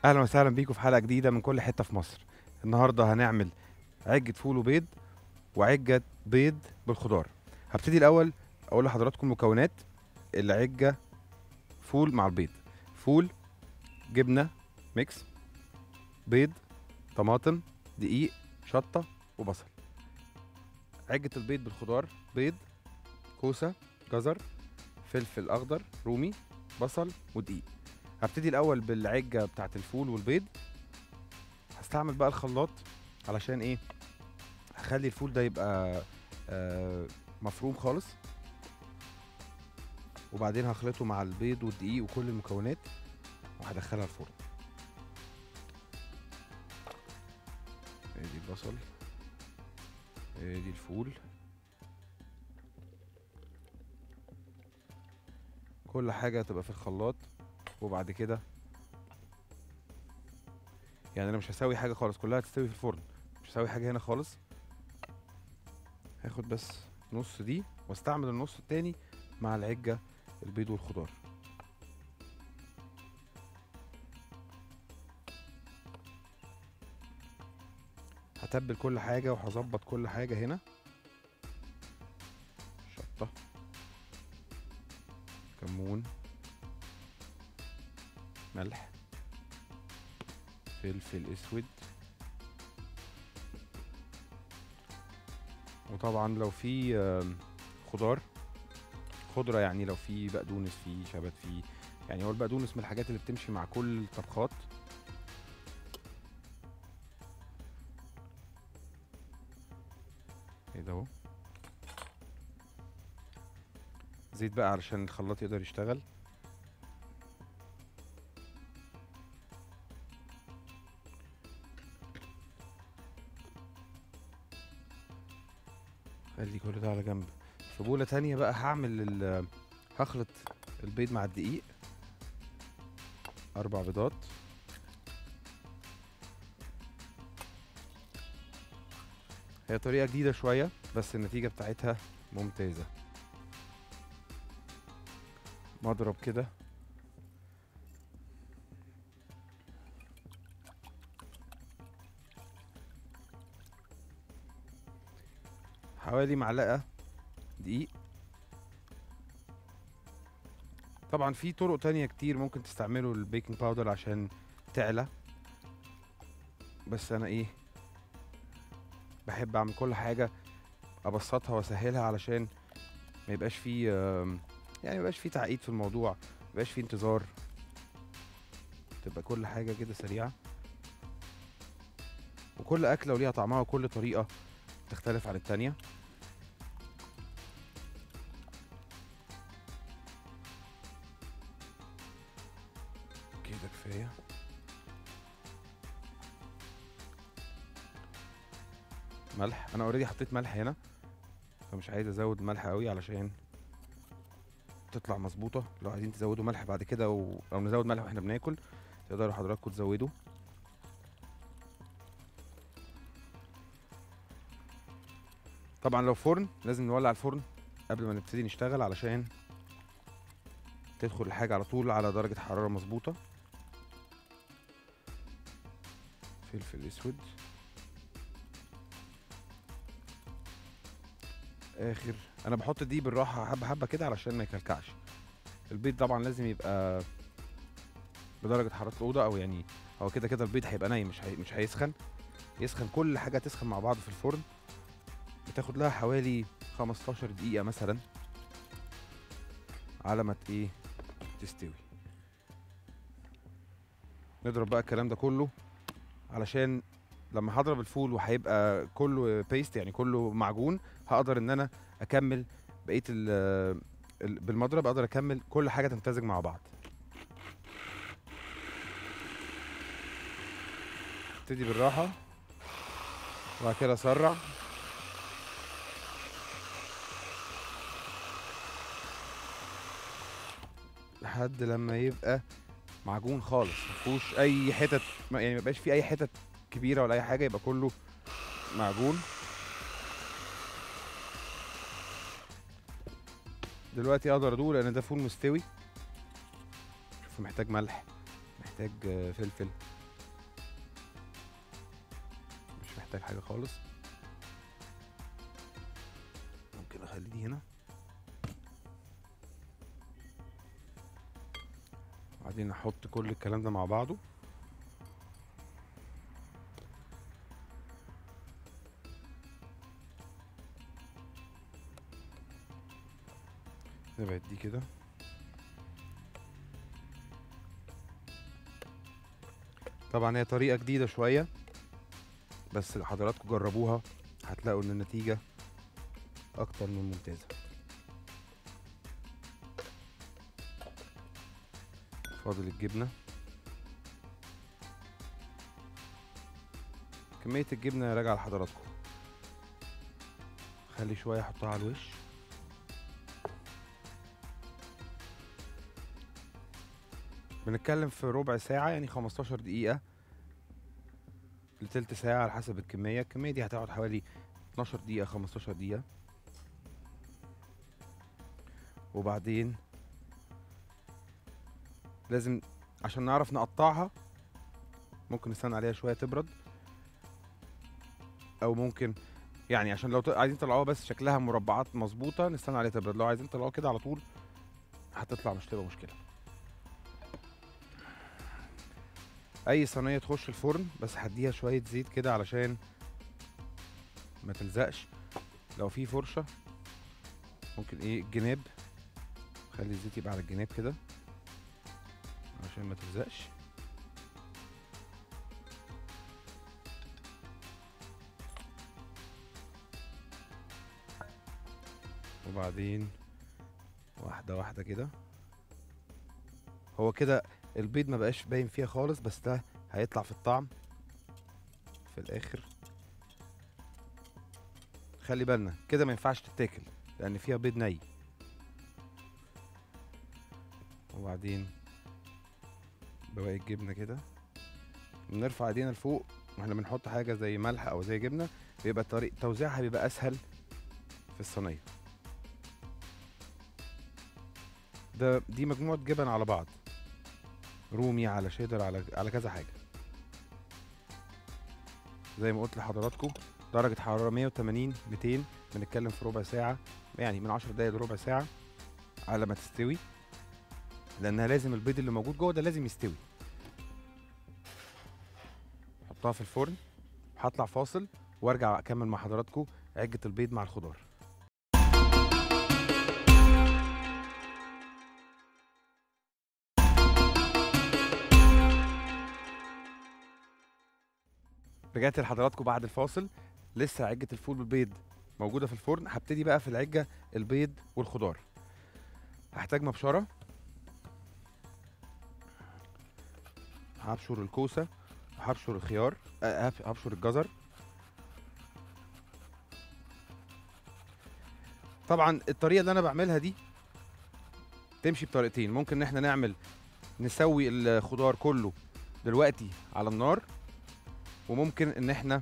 اهلا وسهلا بيكم في حلقه جديده من كل حته في مصر النهارده هنعمل عجه فول وبيض وعجه بيض بالخضار هبتدي الاول اقول لحضراتكم مكونات العجه فول مع البيض فول جبنه ميكس بيض طماطم دقيق شطه وبصل عجه البيض بالخضار بيض كوسه جزر فلفل اخضر رومي بصل ودقيق هبتدي الاول بالعجه بتاعت الفول والبيض هستعمل بقى الخلاط علشان ايه هخلي الفول ده يبقى آه مفروم خالص وبعدين هخلطه مع البيض والدقيق وكل المكونات وهدخلها الفرن ادي البصل ادي الفول كل حاجه تبقى في الخلاط وبعد كده يعني انا مش هسوي حاجه خالص كلها تستوي في الفرن مش هسوي حاجه هنا خالص هاخد بس نص دي واستعمل النص التاني مع العجه البيض والخضار هتبل كل حاجه وهظبط كل حاجه هنا شطه كمون ملح فلفل اسود وطبعا لو في آم، خضار خضره يعني لو في بقدونس في شبت في يعني هو البقدونس من الحاجات اللي بتمشي مع كل الطبخات ايه ده اهو زيت بقى علشان الخلاط يقدر يشتغل خلي كل ده على جنب في بولة تانية بقى هعمل ال هخلط البيض مع الدقيق أربع بيضات هي طريقة جديدة شوية بس النتيجة بتاعتها ممتازة مضرب كده حوالي معلقة دقيق طبعا في طرق تانية كتير ممكن تستعملوا البيكنج باودر عشان تعلى بس انا ايه بحب اعمل كل حاجة ابسطها واسهلها علشان ما يبقاش فيه آم، يعني ما يبقاش فيه تعقيد في الموضوع ما يبقاش فيه انتظار تبقى كل حاجة كده سريعة وكل أكلة وليها طعمها وكل طريقة تختلف عن التانية كده كفاية ملح انا اوريدي حطيت ملح هنا فمش عايز ازود ملح قوي علشان تطلع مظبوطه لو عايزين تزودوا ملح بعد كده و... او نزود ملح واحنا بناكل تقدروا حضراتكم تزودوا طبعا لو فرن لازم نولع الفرن قبل ما نبتدي نشتغل علشان تدخل الحاجة على طول على درجة حرارة مظبوطة فلفل اسود اخر انا بحط دي بالراحة حبة حبة كده علشان ما يكلكعش البيض طبعا لازم يبقى بدرجة حرارة الأوضة أو يعني هو كده كده البيض هيبقى نايم مش هي... مش هيسخن يسخن كل حاجة تسخن مع بعض في الفرن بتاخد لها حوالي 15 دقيقة مثلا على ما ت- ايه تستوي نضرب بقى الكلام ده كله علشان لما هضرب الفول وهيبقى كله بيست يعني كله معجون هقدر ان انا اكمل بقيه ال ال- بالمضرب اقدر اكمل كل حاجه تمتزج مع بعض ابتدي بالراحه وبعد كده اسرع لحد لما يبقى معجون خالص مفيهوش اي حتت ما- يعني ميبقاش فيه اي حتت كبيره ولا اي حاجه يبقى كله معجون دلوقتي اقدر ادوق لان ده فول مستوي شوف محتاج ملح محتاج آه، فلفل محتاج حاجه خالص ممكن اخلي دي هنا بعدين احط كل الكلام ده مع بعضه نبعد دي كده طبعا هي طريقة جديدة شوية بس حضراتكم جربوها هتلاقوا ان النتيجة اكتر من ممتازة فاضل الجبنة كمية الجبنة راجعة لحضراتكم خلي شوية احطها على الوش بنتكلم في ربع ساعة يعني 15 دقيقة لتلت ساعة على حسب الكمية الكمية دي هتقعد حوالي 12 دقيقة 15 دقيقة وبعدين لازم عشان نعرف نقطعها ممكن نستنى عليها شوية تبرد أو ممكن يعني عشان لو ت- عايزين تطلعوها بس شكلها مربعات مظبوطة نستنى عليها تبرد لو عايزين تطلعوها كده على طول هتطلع مش تبقى مشكلة اي صينيه تخش الفرن بس هديها شويه زيت كده علشان ما تلزقش لو في فرشه ممكن ايه الجناب خلي الزيت يبقى على الجناب كده عشان ما تلزقش وبعدين واحده واحده كده هو كده البيض ما بقاش باين فيها خالص بس ده هيطلع في الطعم في الاخر خلي بالنا كده ما ينفعش تتاكل لان فيها بيض ني وبعدين بواقي الجبنه كده بنرفع ايدينا لفوق واحنا بنحط حاجه زي ملح او زي جبنه بيبقى طريق توزيعها بيبقى اسهل في الصينيه ده دي مجموعه جبن على بعض رومي على شيدر على على كذا حاجه زي ما قلت لحضراتكم درجه حراره 180 200 بنتكلم في ربع ساعه يعني من 10 دقايق لربع ساعه على ما تستوي لانها لازم البيض اللي موجود جوه ده لازم يستوي حطها في الفرن هطلع فاصل وارجع اكمل مع حضراتكم عجه البيض مع الخضار رجعت لحضراتكم بعد الفاصل لسه عجة الفول بالبيض موجودة في الفرن هبتدي بقى في العجة البيض والخضار هحتاج مبشرة هبشر الكوسة هبشر الخيار أه، هب- هبشر الجزر طبعا الطريقة اللي أنا بعملها دي تمشي بطريقتين ممكن إن احنا نعمل نسوي الخضار كله دلوقتي على النار وممكن ان احنا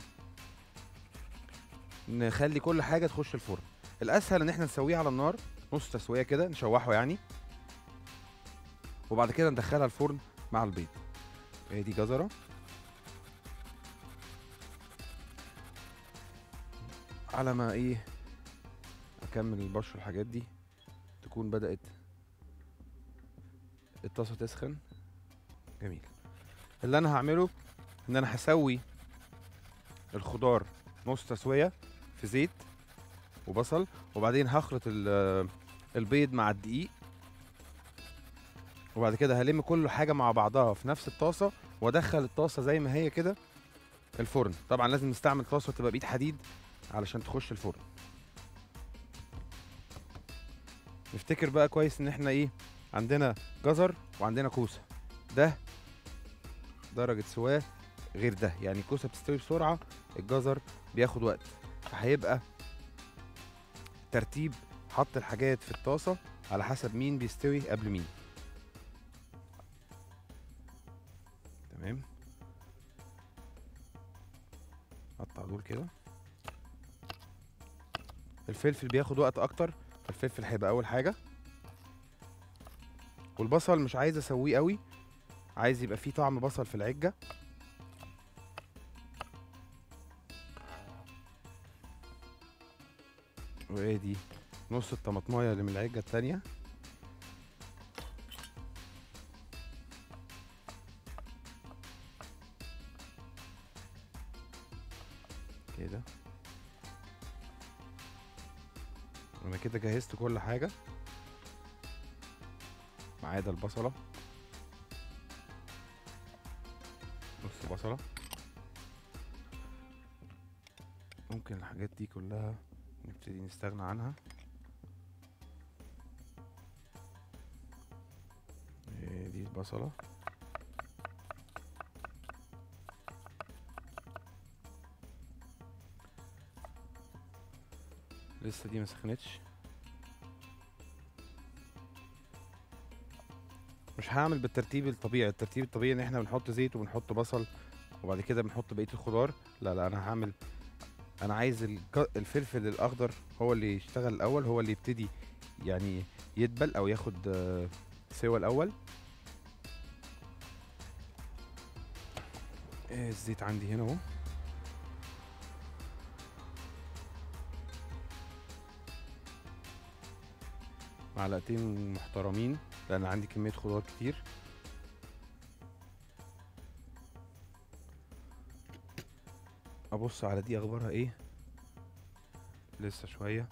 نخلي كل حاجه تخش الفرن الاسهل ان احنا نسويه على النار نص تسويه كده نشوحه يعني وبعد كده ندخلها الفرن مع البيض هي دي جزره على ما ايه اكمل البشر الحاجات دي تكون بدات الطاسه تسخن جميل اللي انا هعمله ان انا هسوي الخضار نص تسويه في زيت وبصل وبعدين هخلط ال- البيض مع الدقيق وبعد كده هلم كل حاجه مع بعضها في نفس الطاسه وادخل الطاسه زي ما هي كده الفرن طبعا لازم نستعمل طاسه تبقى بايد حديد علشان تخش الفرن نفتكر بقى كويس ان احنا ايه عندنا جزر وعندنا كوسه ده درجه سواه غير ده يعني الكوسه بتستوي بسرعه الجزر بياخد وقت فهيبقى ترتيب حط الحاجات في الطاسه على حسب مين بيستوي قبل مين تمام قطع دول كده الفلفل بياخد وقت اكتر الفلفل هيبقى اول حاجه والبصل مش عايز اسويه قوي عايز يبقى فيه طعم بصل في العجه وادي نص الطماطمايه اللي من العجه التانيه كده انا كده جهزت كل حاجه ما عدا البصله نص بصله ممكن الحاجات دي كلها نبتدي نستغنى عنها إيه دي البصله لسه دي ما سخنتش مش هعمل بالترتيب الطبيعي الترتيب الطبيعي ان احنا بنحط زيت وبنحط بصل وبعد كده بنحط بقيه الخضار لا لا انا هعمل انا عايز الج- الفلفل الاخضر هو اللي يشتغل الاول هو اللي يبتدي يعني يدبل او ياخد آه، سوا الاول إيه الزيت عندي هنا اهو معلقتين محترمين لان عندي كميه خضار كتير ابص على دي اخبارها ايه لسه شويه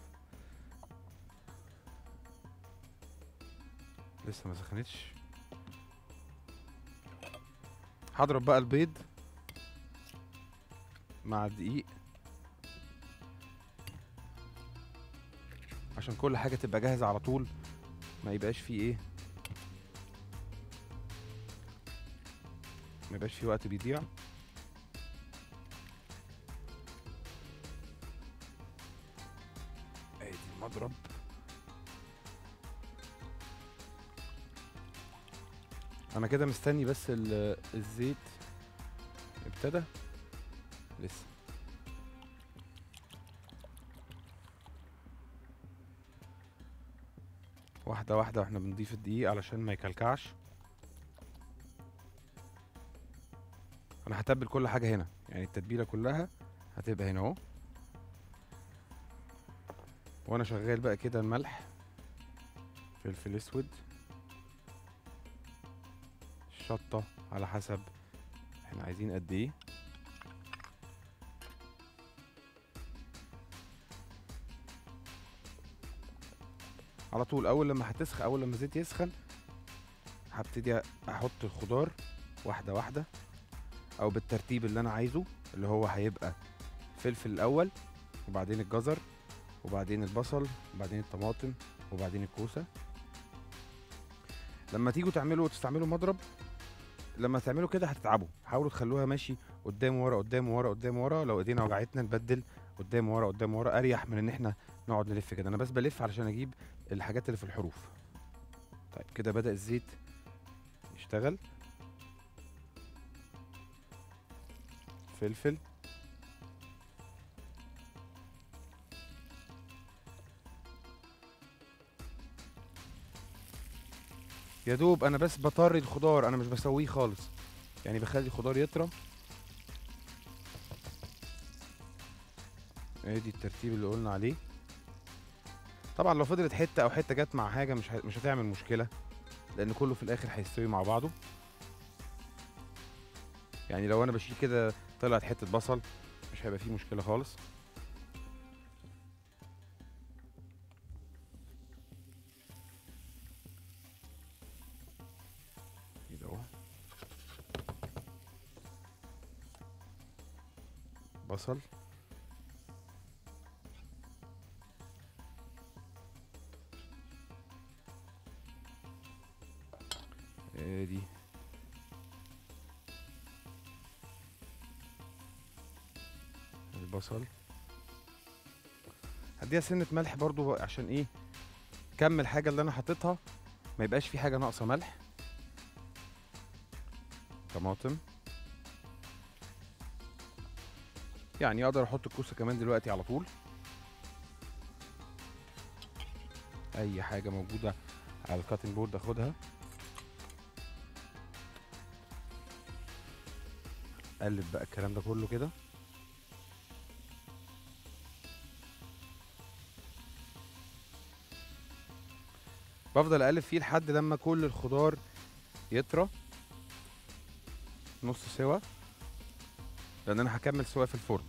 لسه ما سخنتش هضرب بقى البيض مع الدقيق عشان كل حاجه تبقى جاهزه على طول ما يبقاش فيه ايه ما يبقاش فيه وقت بيضيع ادي المضرب انا كده مستني بس ال- الزيت ابتدى لسه واحدة واحدة واحنا بنضيف الدقيق علشان ما يكلكعش انا هتبل كل حاجة هنا يعني التتبيلة كلها هتبقى هنا اهو وانا شغال بقى كده الملح فلفل اسود الشطة على حسب احنا عايزين قد ايه على طول اول لما هتسخن اول لما الزيت يسخن هبتدي احط الخضار واحده واحده او بالترتيب اللي انا عايزه اللي هو هيبقى فلفل الاول وبعدين الجزر وبعدين البصل وبعدين الطماطم وبعدين الكوسه لما تيجوا تعملوا تستعملوا مضرب لما تعملوا كده هتتعبوا حاولوا تخلوها ماشي قدام ورا قدام ورا قدام ورا لو ايدينا وجعتنا نبدل قدام ورا قدام ورا اريح من ان احنا نقعد نلف كده انا بس بلف علشان اجيب الحاجات اللي في الحروف طيب كده بدأ الزيت يشتغل فلفل يا دوب انا بس بطري الخضار انا مش بسويه خالص يعني بخلي الخضار يطرى ادي الترتيب اللي قلنا عليه طبعا لو فضلت حته او حته جت مع حاجه مش ه- مش هتعمل مشكله لان كله في الاخر هيستوي مع بعضه يعني لو انا بشيل كده طلعت حته بصل مش هيبقى فيه مشكله خالص كده اهو بصل ادي البصل هديها سنة ملح برضو عشان ايه كم الحاجة اللي انا حاططها ما يبقاش في حاجة ناقصة ملح طماطم يعني اقدر احط الكوسة كمان دلوقتي على طول اي حاجة موجودة على الكاتنج بورد اخدها قلب بقى الكلام ده كله كده بفضل اقلب فيه لحد لما كل الخضار يطرى نص سوا لان انا هكمل سوا في الفرن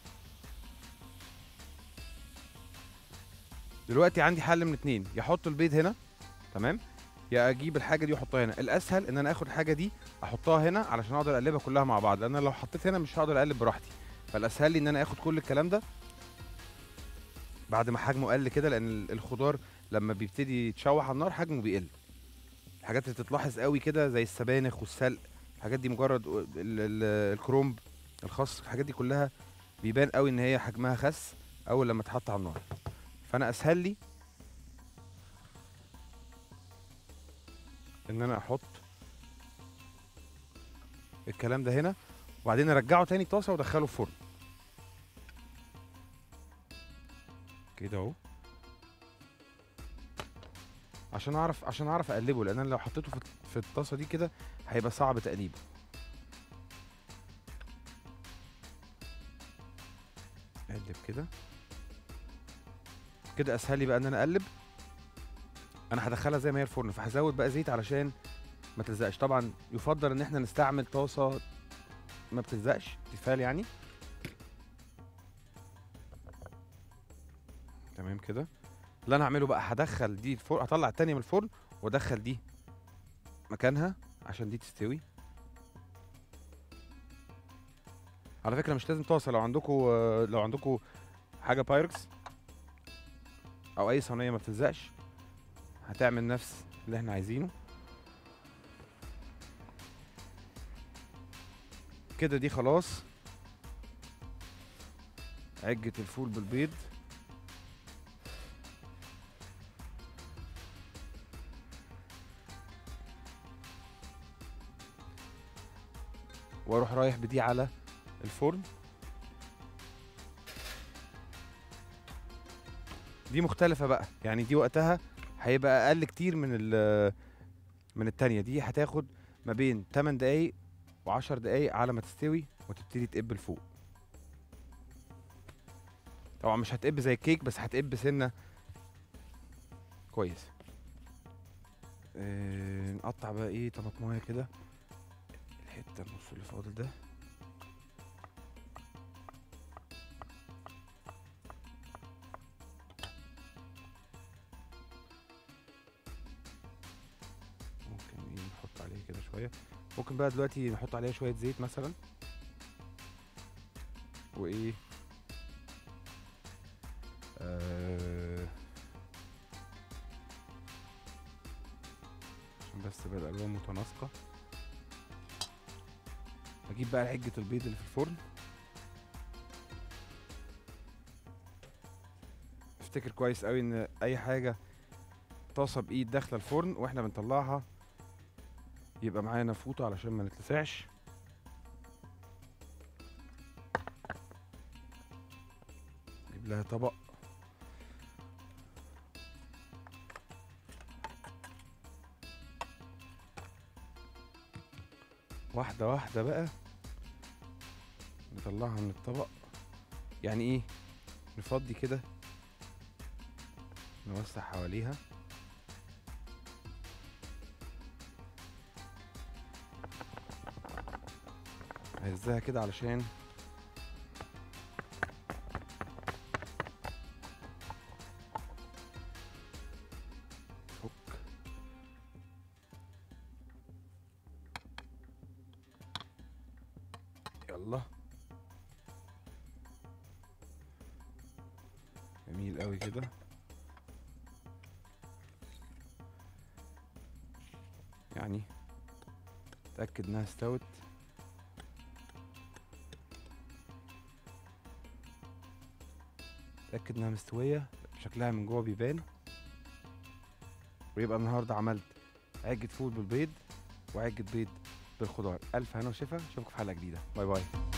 دلوقتي عندي حل من اتنين يا احط البيض هنا تمام يا اجيب الحاجه دي واحطها هنا الاسهل ان انا اخد الحاجه دي احطها هنا علشان اقدر اقلبها كلها مع بعض لان أنا لو حطيت هنا مش هقدر اقلب براحتي فالاسهل لي ان انا اخد كل الكلام ده بعد ما حجمه قل كده لان ال- الخضار لما بيبتدي يتشوح على النار حجمه بيقل الحاجات اللي تتلاحظ قوي كده زي السبانخ والسلق الحاجات دي مجرد ال ال الكرومب الخس الحاجات دي كلها بيبان قوي ان هي حجمها خس اول لما تحط على النار فانا اسهل لي ان انا احط الكلام ده هنا وبعدين ارجعه تاني طاسه وادخله الفرن كده اهو عشان اعرف عشان اعرف اقلبه لان انا لو حطيته في في الطاسه دي كده هيبقى صعب تقليبه اقلب كده كده اسهل لي بقى ان انا اقلب انا هدخلها زي ما هي الفرن فهزود بقى زيت علشان ما تلزقش طبعا يفضل ان احنا نستعمل طاسه ما بتلزقش تيفال يعني تمام كده اللي انا هعمله بقى هدخل دي الفرن هطلع التانية من الفرن وادخل دي مكانها عشان دي تستوي على فكره مش لازم طاسه لو عندكم لو عندكم حاجه بايركس او اي صينيه ما بتلزقش هتعمل نفس اللي احنا عايزينه كده دي خلاص عجة الفول بالبيض واروح رايح بدي على الفرن دي مختلفة بقى يعني دي وقتها هيبقى اقل كتير من ال من التانية دي هتاخد ما بين 8 دقايق و10 دقايق على ما تستوي وتبتدي تقب لفوق طبعا مش هتقب زي الكيك بس هتقب سنة كويس آه نقطع بقى ايه طماطمايه كده الحتة النص اللي فاضل ده ممكن ايه نحط عليه كده شوية ممكن بقى دلوقتي نحط عليها شوية زيت مثلا وايه آه عشان بس تبقى الالوان متناسقة اجيب بقى عجة البيض اللي في الفرن افتكر كويس قوي ان اي حاجة طاسة بايد داخلة الفرن واحنا بنطلعها يبقى معانا فوطة علشان ما نتلسعش نجيب لها طبق واحدة واحدة بقى نطلعها من الطبق يعني ايه نفضي كده نوسع حواليها هزها كده علشان فك يلا جميل قوي كده يعني اتاكد انها استوت اتاكد انها مستويه شكلها من جوه بيبان ويبقى النهارده عملت عجة فول بالبيض وعجة بيض بالخضار الف هنا وشفا اشوفكم في حلقه جديده باي باي